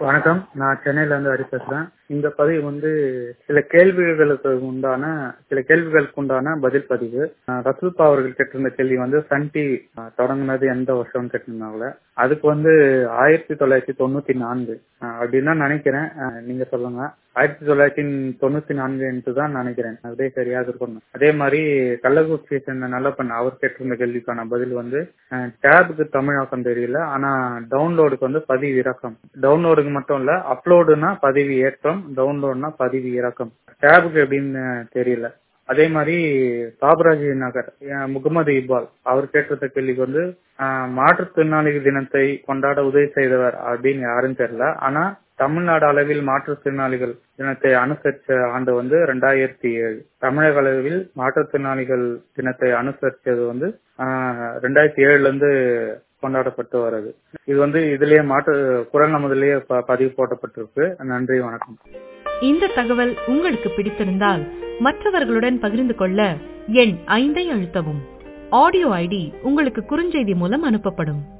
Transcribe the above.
வணக்கம் நான் சென்னையில இருந்து ஹரி பேசுறேன் இந்த பதிவு வந்து சில கேள்விகளுக்கு உண்டான சில கேள்விகளுக்கு உண்டான பதில் பதிவு அஹ் ரசூல்பா அவர்கள் கேட்டிருந்த கேள்வி வந்து சன் டிவி தொடங்கினது எந்த வருஷம்னு கேட்டிருந்தாங்களே அதுக்கு வந்து ஆயிரத்தி தொள்ளாயிரத்தி தொண்ணூத்தி நான்கு அஹ் அப்படின்னு தான் நினைக்கிறேன் அஹ் நீங்க சொல்லுங்க ஆயிரத்தி தொள்ளாயிரத்தி தொண்ணூத்தி நான்கு என்று தான் நினைக்கிறேன் அதே சரியாக இருக்கணும் அதே மாதிரி கள்ளக்குறிச்சியை சேர்ந்த நல்லப்பன் அவர் கேட்டிருந்த கேள்விக்கான பதில் வந்து டேபுக்கு தமிழாக்கம் தெரியல ஆனா டவுன்லோடுக்கு வந்து பதிவு இறக்கம் டவுன்லோடுக்கு மட்டும் இல்ல அப்லோடுனா பதிவு ஏற்றம் டவுன்லோட்னா பதிவு இறக்கம் டேபுக்கு எப்படின்னு தெரியல அதே மாதிரி பாபராஜி நகர் அஹ் முகமது இக்பால் அவர் கேட்டிருந்த கேள்விக்கு வந்து அஹ் மாற்றுத்திறனாளிகள் தினத்தை கொண்டாட உதவி செய்தவர் அப்படின்னு யாரும் தெரியல ஆனா தமிழ்நாடு அளவில் மாற்றுத்திறனாளிகள் தினத்தை அனுசரிச்ச ஆண்டு வந்து ரெண்டாயிரத்தி ஏழு தமிழக அளவில் மாற்றுத்திறனாளிகள் தினத்தை அனுசரிச்சது வந்து ரெண்டாயிரத்தி ஏழுல இருந்து கொண்டாடப்பட்டு வருது இது வந்து இதுலயே மாற்று குரல் நமதுலயே ப- பதிவு போட்டப்பட்டிருக்கு நன்றி வணக்கம் இந்த தகவல் உங்களுக்கு பிடித்திருந்தால் மற்றவர்களுடன் பகிர்ந்து கொள்ள எண் ஐந்தை அழுத்தவும் ஆடியோ ஐடி உங்களுக்கு குறுஞ்செய்தி மூலம் அனுப்பப்படும்